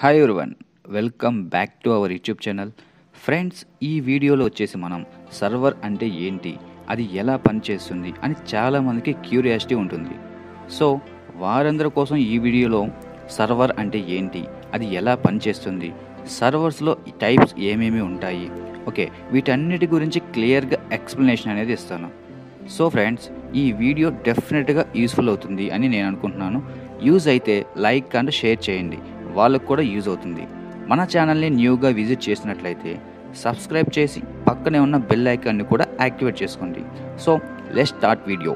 hi everyone welcome back to our YouTube channel friends ఈ వీడియోలో వచ్చేసి మనం సర్వర్ అంటే ఏంటి అది ఎలా పనిచేస్తుంది అని చాలామందికి క్యూరియాసిటీ ఉంటుంది సో వారందరి కోసం ఈ వీడియోలో సర్వర్ అంటే ఏంటి అది ఎలా పనిచేస్తుంది సర్వర్స్లో టైప్స్ ఏమేమి ఉంటాయి ఓకే వీటన్నిటి గురించి క్లియర్గా ఎక్స్ప్లెనేషన్ అనేది ఇస్తాను సో ఫ్రెండ్స్ ఈ వీడియో డెఫినెట్గా యూస్ఫుల్ అవుతుంది అని నేను అనుకుంటున్నాను యూజ్ అయితే లైక్ అండ్ షేర్ చేయండి వాళ్ళకు కూడా యూజ్ అవుతుంది మన ఛానల్ని న్యూగా విజిట్ చేసినట్లయితే సబ్స్క్రైబ్ చేసి పక్కనే ఉన్న బెల్ ఐకాన్ని కూడా యాక్టివేట్ చేసుకోండి సో లెట్ స్టార్ట్ వీడియో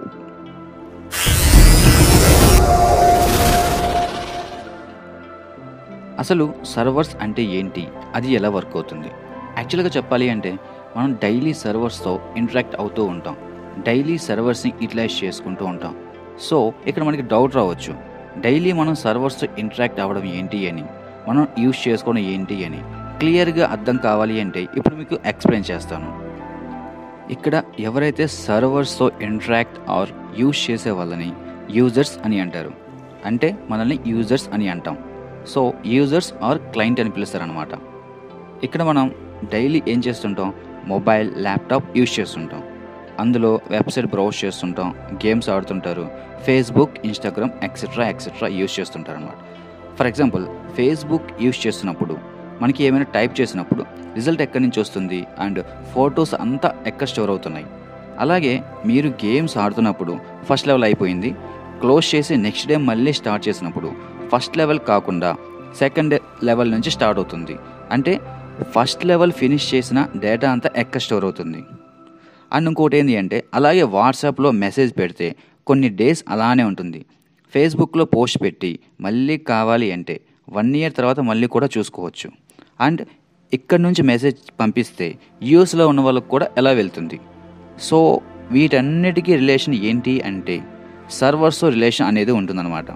అసలు సర్వర్స్ అంటే ఏంటి అది ఎలా వర్క్ అవుతుంది యాక్చువల్గా చెప్పాలి అంటే మనం డైలీ సర్వర్స్తో ఇంటరాక్ట్ అవుతూ ఉంటాం డైలీ సర్వర్స్ని యూటిలైజ్ చేసుకుంటూ ఉంటాం సో ఇక్కడ మనకి డౌట్ రావచ్చు డైలీ మనం సర్వర్స్తో ఇంటరాక్ట్ అవ్వడం ఏంటి అని మనం యూజ్ చేసుకోవడం ఏంటి అని క్లియర్గా అర్థం కావాలి అంటే ఇప్పుడు మీకు ఎక్స్ప్లెయిన్ చేస్తాను ఇక్కడ ఎవరైతే సర్వర్స్తో ఇంటరాక్ట్ ఆర్ యూజ్ చేసే వాళ్ళని యూజర్స్ అని అంటారు అంటే మనల్ని యూజర్స్ అని అంటాం సో యూజర్స్ ఆర్ క్లయింట్ అని పిలుస్తారనమాట ఇక్కడ మనం డైలీ ఏం చేస్తుంటాం మొబైల్ ల్యాప్టాప్ యూజ్ చేస్తుంటాం అందులో వెబ్సైట్ బ్రౌజ్ చేస్తుంటాం గేమ్స్ ఆడుతుంటారు Facebook Instagram etcetera etcetera use చేస్తుంటారు అనమాట ఫర్ ఎగ్జాంపుల్ ఫేస్బుక్ యూజ్ చేస్తున్నప్పుడు మనకి ఏమైనా టైప్ చేసినప్పుడు రిజల్ట్ ఎక్కడి నుంచి వస్తుంది అండ్ ఫొటోస్ అంతా ఎక్కడ స్టోర్ అవుతున్నాయి అలాగే మీరు గేమ్స్ ఆడుతున్నప్పుడు ఫస్ట్ లెవెల్ అయిపోయింది క్లోజ్ చేసి నెక్స్ట్ డే మళ్ళీ స్టార్ట్ చేసినప్పుడు ఫస్ట్ లెవెల్ కాకుండా సెకండ్ లెవెల్ నుంచి స్టార్ట్ అవుతుంది అంటే ఫస్ట్ లెవెల్ ఫినిష్ చేసిన డేటా అంతా ఎక్కడ స్టోర్ అవుతుంది అండ్ ఇంకోటి ఏంటి అంటే అలాగే వాట్సాప్లో మెసేజ్ పెడితే కొన్ని డేస్ అలానే ఉంటుంది ఫేస్బుక్లో పోస్ట్ పెట్టి మళ్ళీ కావాలి అంటే వన్ ఇయర్ తర్వాత మళ్ళీ కూడా చూసుకోవచ్చు అండ్ ఇక్కడ నుంచి మెసేజ్ పంపిస్తే యూఎస్లో ఉన్న వాళ్ళకు కూడా ఎలా వెళ్తుంది సో వీటన్నిటికీ రిలేషన్ ఏంటి అంటే సర్వర్స్ రిలేషన్ అనేది ఉంటుందన్నమాట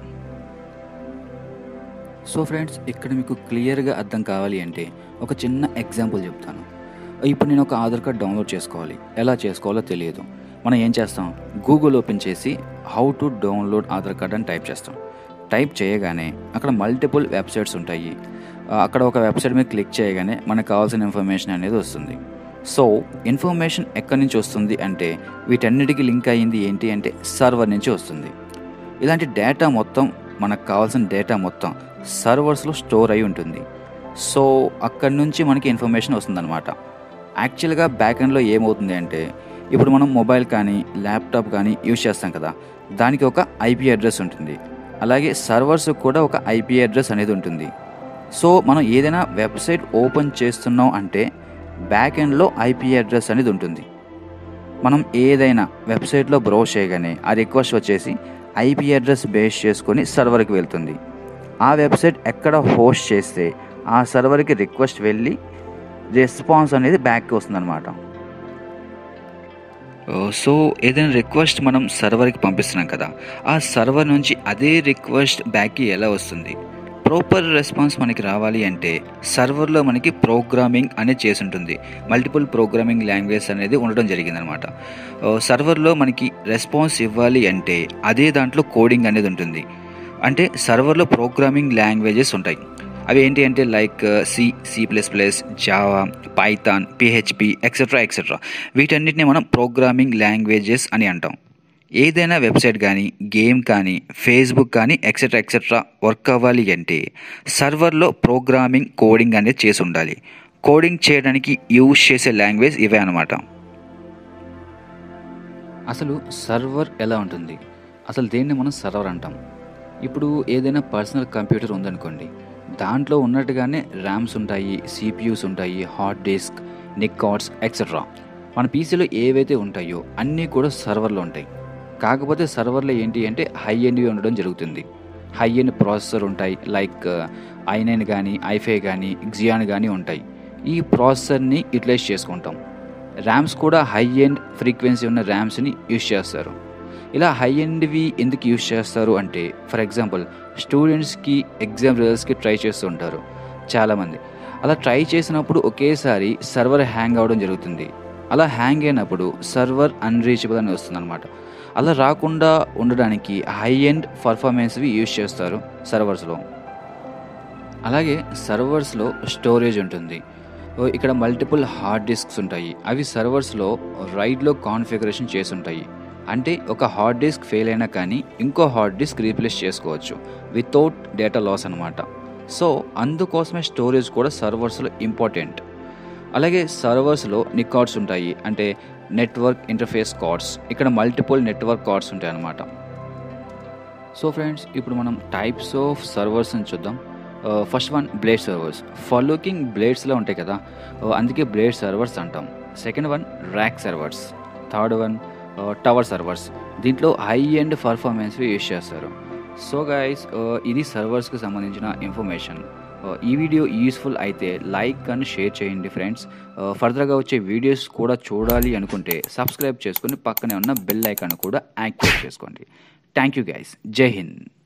సో ఫ్రెండ్స్ ఇక్కడ మీకు క్లియర్గా అర్థం కావాలి అంటే ఒక చిన్న ఎగ్జాంపుల్ చెప్తాను ఇప్పుడు నేను ఒక ఆధార్ కార్డ్ డౌన్లోడ్ చేసుకోవాలి ఎలా చేసుకోవాలో తెలియదు మనం ఏం చేస్తాం గూగుల్ ఓపెన్ చేసి how to download Aadhaar card అని టైప్ చేస్తాం టైప్ చేయగానే అక్కడ మల్టిపుల్ వెబ్సైట్స్ ఉంటాయి ఆ, అక్కడ ఒక వెబ్సైట్ మీద క్లిక్ చేయగానే మనకు కావాల్సిన ఇన్ఫర్మేషన్ అనేది వస్తుంది సో ఇన్ఫర్మేషన్ ఎక్కడి నుంచి వస్తుంది అంటే వీటన్నిటికీ లింక్ అయ్యింది ఏంటి అంటే సర్వర్ నుంచి వస్తుంది ఇలాంటి డేటా మొత్తం మనకు కావాల్సిన డేటా మొత్తం సర్వర్స్లో స్టోర్ అయి ఉంటుంది సో అక్కడి నుంచి మనకి ఇన్ఫర్మేషన్ వస్తుందన్నమాట యాక్చువల్గా బ్యాక్ ఎండ్లో ఏమవుతుంది అంటే ఇప్పుడు మనం మొబైల్ కానీ ల్యాప్టాప్ కానీ యూజ్ చేస్తాం కదా దానికి ఒక ఐపీ అడ్రస్ ఉంటుంది అలాగే సర్వర్స్ కూడా ఒక ఐపీ అడ్రస్ అనేది ఉంటుంది సో మనం ఏదైనా వెబ్సైట్ ఓపెన్ చేస్తున్నాం అంటే బ్యాక్ ఎండ్లో ఐపీ అడ్రస్ అనేది ఉంటుంది మనం ఏదైనా వెబ్సైట్లో బ్రౌజ్ చేయగానే ఆ రిక్వెస్ట్ వచ్చేసి ఐపీ అడ్రస్ బేస్ చేసుకొని సర్వర్కి వెళ్తుంది ఆ వెబ్సైట్ ఎక్కడ హోస్ట్ చేస్తే ఆ సర్వర్కి రిక్వెస్ట్ వెళ్ళి రెస్పాన్స్ అనేది బ్యాక్కి వస్తుందన్నమాట సో ఏదైనా రిక్వెస్ట్ మనం సర్వర్కి పంపిస్తున్నాం కదా ఆ సర్వర్ నుంచి అదే రిక్వెస్ట్ బ్యాక్కి ఎలా వస్తుంది ప్రాపర్ రెస్పాన్స్ మనకి రావాలి అంటే సర్వర్లో మనకి ప్రోగ్రామింగ్ అనేది చేసి ఉంటుంది మల్టిపుల్ ప్రోగ్రామింగ్ లాంగ్వేజ్ అనేది ఉండడం జరిగిందనమాట సర్వర్లో మనకి రెస్పాన్స్ ఇవ్వాలి అంటే అదే దాంట్లో కోడింగ్ అనేది ఉంటుంది అంటే సర్వర్లో ప్రోగ్రామింగ్ లాంగ్వేజెస్ ఉంటాయి అవి ఏంటి అంటే like C C plus plus Java Python PHP etcetera etcetera వీటన్నిటిని మనం ప్రోగ్రామింగ్ లాంగ్వేజెస్ అని అంటాం ఏదైనా వెబ్సైట్ కానీ గేమ్ కానీ ఫేస్బుక్ కానీ ఎక్సెట్రా ఎక్సెట్రా వర్క్ అవ్వాలి అంటే సర్వర్లో ప్రోగ్రామింగ్ కోడింగ్ అనేది చేసి ఉండాలి కోడింగ్ చేయడానికి యూజ్ చేసే లాంగ్వేజ్ ఇవే అనమాట అసలు సర్వర్ ఎలా ఉంటుంది అసలు దేన్ని మనం సర్వర్ అంటాం ఇప్పుడు ఏదైనా పర్సనల్ కంప్యూటర్ ఉందనుకోండి దాంట్లో ఉన్నట్టుగానే ర్యామ్స్ ఉంటాయి సిపియూస్ ఉంటాయి hard disk NIC cards etcetera మన పీసీలో ఏవైతే ఉంటాయో అన్నీ కూడా సర్వర్లో ఉంటాయి కాకపోతే సర్వర్లో ఏంటి అంటే హై ఎండ్వి ఉండడం జరుగుతుంది హై ఎండ్ ప్రాసెసర్ ఉంటాయి లైక్ ఐ నైన్ కానీ ఐఫై కానీ జియాన్ కానీ ఉంటాయి ఈ ప్రాసెసర్ని యూటిలైజ్ చేసుకుంటాం ర్యామ్స్ కూడా హై ఎండ్ ఫ్రీక్వెన్సీ ఉన్న ర్యామ్స్ని యూజ్ చేస్తారు ఇలా హై ఎండ్వి ఎందుకు యూజ్ చేస్తారు అంటే ఫర్ ఎగ్జాంపుల్ స్టూడెంట్స్కి ఎగ్జామ్ రిజల్ట్స్కి ట్రై చేస్తూ ఉంటారు చాలామంది అలా ట్రై చేసినప్పుడు ఒకేసారి సర్వర్ హ్యాంగ్ అవ్వడం జరుగుతుంది అలా హ్యాంగ్ అయినప్పుడు సర్వర్ అన్రీచబుల్ అని వస్తుందన్నమాట అలా రాకుండా ఉండడానికి హై ఎండ్ పర్ఫార్మెన్స్వి యూజ్ చేస్తారు సర్వర్స్లో అలాగే సర్వర్స్లో స్టోరేజ్ ఉంటుంది ఓ, ఇక్కడ మల్టిపుల్ హార్డ్ డిస్క్స్ ఉంటాయి అవి సర్వర్స్లో రైడ్లో కాన్ఫిగరేషన్ చేసి ఉంటాయి అంటే ఒక హార్డ్ డిస్క్ ఫెయిల్ అయినా కానీ ఇంకో హార్డ్ డిస్క్ రీప్లేస్ చేసుకోవచ్చు వితౌట్ డేటా లాస్ అనమాట సో అందుకోసమే స్టోరేజ్ కూడా సర్వర్స్లో ఇంపార్టెంట్ అలాగే సర్వర్స్లో నికార్డ్స్ ఉంటాయి అంటే నెట్వర్క్ ఇంటర్ఫేస్ కార్డ్స్ ఇక్కడ మల్టిపుల్ నెట్వర్క్ కార్డ్స్ ఉంటాయి అన్నమాట సో ఫ్రెండ్స్ ఇప్పుడు మనం టైప్స్ ఆఫ్ సర్వర్స్ అని చూద్దాం first one blade servers for looking బ్లేడ్స్లో ఉంటాయి కదా Uh, అందుకే బ్లేడ్ సర్వర్స్ అంటాం second one rack servers third one tower servers దీంట్లో హై ఎండ్ పర్ఫార్మెన్స్ యూస్ చేస్తారు సో గైస్ ఇది సర్వర్స్కి సంబంధించిన ఇన్ఫర్మేషన్ ఈ వీడియో యూస్ఫుల్ అయితే లైక్ అండ్ షేర్ చేయండి ఫ్రెండ్స్ ఫర్దర్గా వచ్చే వీడియోస్ కూడా చూడాలి అనుకుంటే సబ్స్క్రైబ్ చేసుకొని పక్కనే ఉన్న బెల్ ఐకాన్ కూడా యాక్టివేట్ చేసుకోండి థ్యాంక్ యూ గైస్ జై హింద్